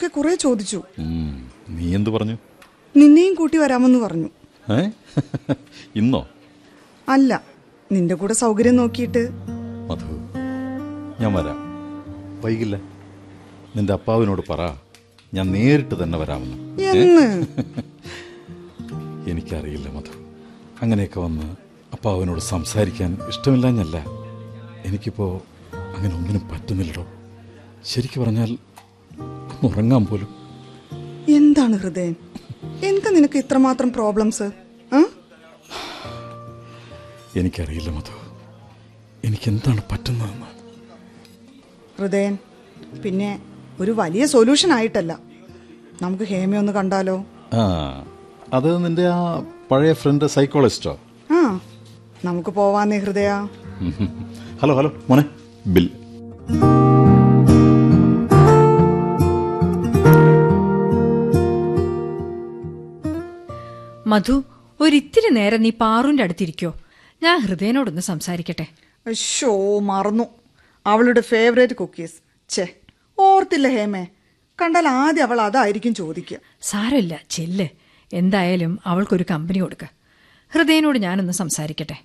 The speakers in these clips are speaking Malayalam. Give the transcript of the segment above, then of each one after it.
ഒക്കെ കുറെ ചോദിച്ചു ഉം, നീ എന്തു പറഞ്ഞു നിന്നെയും കൂട്ടി വരാമെന്ന് പറഞ്ഞു ഏ ഇന്നോ അല്ല നിന്റെ കൂടെ സൗകര്യം നോക്കിയിട്ട് മധു ഞാൻ വരാം വൈകില്ല നിന്റെ അപ്പാവിനോട് പറ ഞാൻ നേരിട്ട് തന്നെ വരാമെന്ന് എന്ന് എനിക്കറിയില്ല മധു അങ്ങനെയൊക്കെ വന്ന് അപ്പാവിനോട് സംസാരിക്കാൻ ഇഷ്ടമില്ലാഞ്ഞല്ല എനിക്കിപ്പോ അങ്ങനെ ഒന്നിനും പറ്റുന്നില്ലടോ ശരിക്കു പറഞ്ഞാൽ ഒന്ന് ഉറങ്ങാൻ പോലും എന്താണ് ഹൃദയൻ എന്താ നിനക്ക് ഇത്രമാത്രം പ്രോബ്ലംസ് ആ എനിക്കറിയില്ല മധു എനിക്കെന്താണ് പറ്റുന്നതെന്ന് ഹൃദയൻ പിന്നെ ഒരു വലിയ സൊല്യൂഷൻ ആയിട്ടല്ല നമുക്ക് ഹേമ ഒന്ന് കണ്ടാലോ ആ അത് നിന്റെ ആ പഴയ ഫ്രണ്ട് സൈക്കോളജിസ്റ്റോ ആ നമുക്ക് പോവാന്നേ ഹൃദയ ഹലോ ഹലോ മോനെ ബിൽ മധു ഒരിത്തിരി നേരം നീ പാറുന്റെ അടുത്തിരിക്കോ ഞാൻ ഹൃദയനോടൊന്ന് സംസാരിക്കട്ടെ ഷോ മറന്നു അവളുടെ ഫേവറേറ്റ് കുക്കീസ് ഛേ ഓർത്തില്ല ഹേമേ കണ്ടാൽ ആദ്യം അവൾ അതായിരിക്കും ചോദിക്കുക സാരമില്ല ചെല്ല് എന്തായാലും അവൾക്കൊരു കമ്പനി കൊടുക്ക ഹൃദയനോട് ഞാനൊന്ന് സംസാരിക്കട്ടെ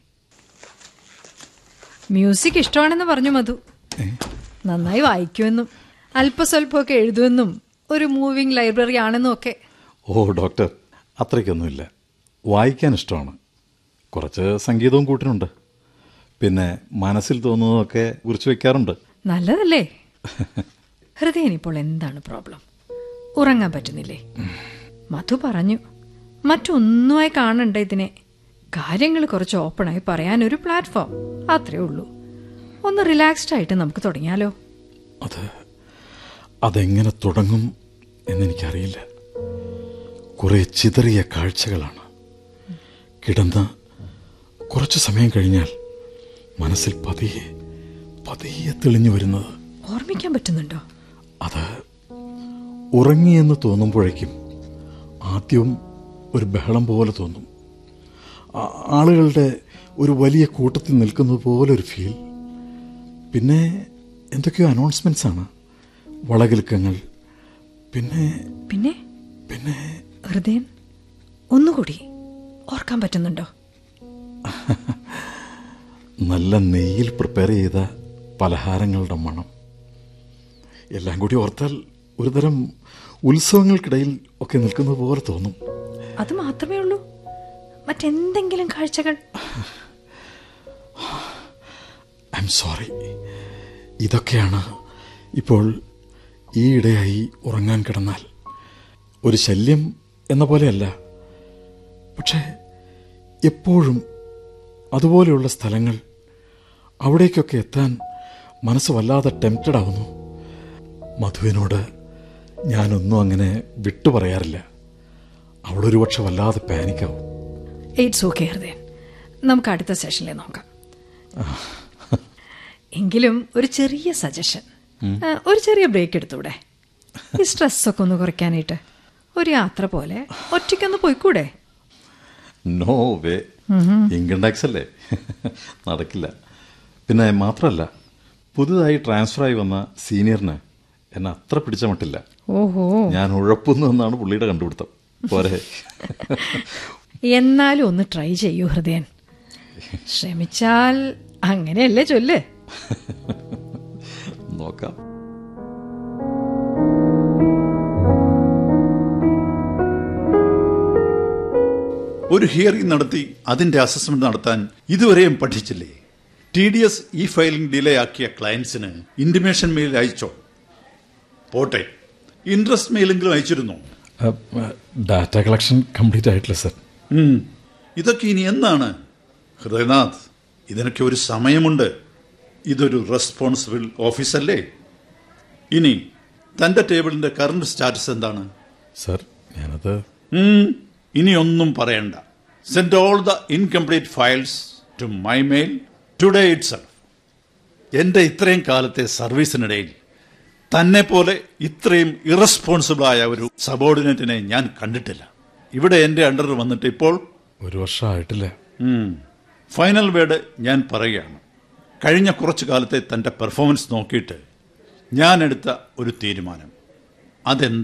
മ്യൂസിക് ഇഷ്ടമാണെന്ന് പറഞ്ഞു മധു നന്നായി വായിക്കുമെന്നും അല്പസ്വല്പമൊക്കെ എഴുതുമെന്നും ഒരു മൂവിംഗ് ലൈബ്രറി ആണെന്നും ഒക്കെ ഓ ഡോക്ടർ അത്രയ്ക്കൊന്നുമില്ല വായിക്കാൻ ഇഷ്ടമാണ് കുറച്ച് സംഗീതവും കൂട്ടിനുണ്ട് പിന്നെ മനസ്സിൽ തോന്നുന്നതൊക്കെ കുറിച്ച് വെക്കാറുണ്ട് നല്ലതല്ലേ ഹൃദയൻ ഇപ്പോൾ എന്താണ് പ്രോബ്ലം ഉറങ്ങാൻ പറ്റുന്നില്ലേ മധു പറഞ്ഞു മറ്റൊന്നുമായി കാണണ്ട ഇതിനെ കാര്യങ്ങൾ കുറച്ച് ഓപ്പണായി പറയാൻ ഒരു പ്ലാറ്റ്ഫോം അത്രേ ഉള്ളൂ ഒന്ന് റിലാക്സ്ഡ് ആയിട്ട് നമുക്ക് തുടങ്ങിയാലോ അത് അതെങ്ങനെ തുടങ്ങും എന്നെനിക്കറിയില്ല കുറെ ചിതറിയ കാഴ്ചകളാണ് കിടന്ന് കുറച്ചു സമയം കഴിഞ്ഞാൽ മനസ്സിൽ പതിയെ പതിയെ തെളിഞ്ഞു വരുന്നത് ഓർമ്മിക്കാൻ പറ്റുന്നുണ്ടോ അത് ഉറങ്ങിയെന്ന് തോന്നുമ്പോഴേക്കും ആദ്യം ഒരു ബഹളം പോലെ തോന്നും ആ- ആളുകളുടെ ഒരു വലിയ കൂട്ടത്തിൽ നിൽക്കുന്നത് പോലെ ഒരു ഫീൽ പിന്നെ എന്തൊക്കെയോ അനൗൺസ്മെന്റ്സ് ആണ് വളകിലുക്കങ്ങൾ പിന്നെ പിന്നെ പിന്നെ ഹൃദയൻ ഒന്നുകൂടി ഓർക്കാൻ പറ്റുന്നുണ്ടോ നല്ല നെയ്യിൽ പ്രിപ്പയർ ചെയ്ത പലഹാരങ്ങളുടെ മണം എല്ലാം കൂടി ഓർത്താൽ ഒരുതരം ഉത്സവങ്ങൾക്കിടയിൽ ഒക്കെ നിൽക്കുന്നത് പോലെ തോന്നും അത് മാത്രമേ ഉള്ളൂ മറ്റെന്തെങ്കിലും കാഴ്ചകൾ ഐ എം സോറി ഇതൊക്കെയാണ് ഇപ്പോൾ ഈയിടെയായി ഉറങ്ങാൻ കിടന്നാൽ ഒരു ശല്യം എന്ന പോലെയല്ല പക്ഷേ എപ്പോഴും അതുപോലെയുള്ള സ്ഥലങ്ങൾ അവിടേക്കൊക്കെ എത്താൻ മനസ്സ് വല്ലാതെ ടെംപ്റ്റഡ് ആവുന്നു മധുവിനോട് ഞാനൊന്നും അങ്ങനെ വിട്ടു പറയാറില്ല അവളൊരു പക്ഷെ വല്ലാതെ പാനിക്കാവും ഇറ്റ്സ് ഓക്കെ ഹൃദയൻ നമുക്ക് അടുത്ത സെഷനിൽ നോക്കാം എങ്കിലും ഒരു ചെറിയ സജഷൻ ഒരു ചെറിയ ബ്രേക്ക് എടുത്തൂടെ ഈ സ്ട്രെസ്സൊക്കെ ഒന്ന് കുറയ്ക്കാനായിട്ട് ഒരു യാത്ര പോലെ ഒറ്റയ്ക്കൊന്ന് പോയിക്കൂടെ നോ വേ ഇൻകം ടാക്സ് അല്ലേ നടക്കില്ല പിന്നെ മാത്രമല്ല പുതുതായി ട്രാൻസ്ഫർ ആയി വന്ന സീനിയറിന് എന്നെ അത്ര പിടിച്ച മട്ടില്ല ഓഹോ ഞാൻ ഉഴപ്പുന്നു എന്നാണ് പുള്ളിയുടെ കണ്ടുപിടുത്തം പോരെ എന്നാലും ഒന്ന് ട്രൈ ചെയ്യൂ ഹൃദയൻ ശ്രമിച്ചാൽ അങ്ങനെയല്ലേ ചൊല്ല് നോക്കാം ഒരു ഹിയറിംഗ് നടത്തി അതിന്റെ അസസ്മെന്റ് നടത്താൻ ഇതുവരെയും പഠിച്ചില്ലേ T D S e filing delay ആക്കിയ ക്ലയൻസിന് ഇന്റിമേഷൻ മെയിൽ അയച്ചോ പോട്ടെ ഇൻട്രസ്റ്റ് മെയിലെങ്കിലും അയച്ചിരുന്നോ ഡാറ്റ കളക്ഷൻ കംപ്ലീറ്റ് ആയിട്ടില്ല സർ ഉം. ഇതൊക്കെ ഇനി എന്നാണ് ഹൃദയനാഥ് ഇതിനൊക്കെ ഒരു സമയമുണ്ട് ഇതൊരു റെസ്പോൺസിബിൾ ഓഫീസല്ലേ ഇനി തന്റെ ടേബിളിന്റെ കറണ്ട് സ്റ്റാറ്റസ് എന്താണ് സർ ഞാനത് ഉം, ഇനി ഒന്നും പറയണ്ട send all the incomplete files to my mail today itself എന്റെ ഇത്രയും കാലത്തെ സർവീസിനിടയിൽ തന്നെ പോലെ ഇത്രയും ഇറസ്പോൺസിബിൾ ആയ ഒരു സബോർഡിനേറ്റിനെ ഞാൻ കണ്ടിട്ടില്ല ഇവിടെ എന്റെ അണ്ടർ വന്നിട്ട് ഇപ്പോൾ ഒരു വർഷം ആയിട്ടില്ല ഉം, ഫൈനൽ വേർഡ് ഞാൻ പറയുകയാണ് കഴിഞ്ഞ കുറച്ചു കാലത്തെ തന്റെ പെർഫോമൻസ് നോക്കിയിട്ട് ഞാൻ എടുത്ത ഒരു തീരുമാനം അതെന്ത്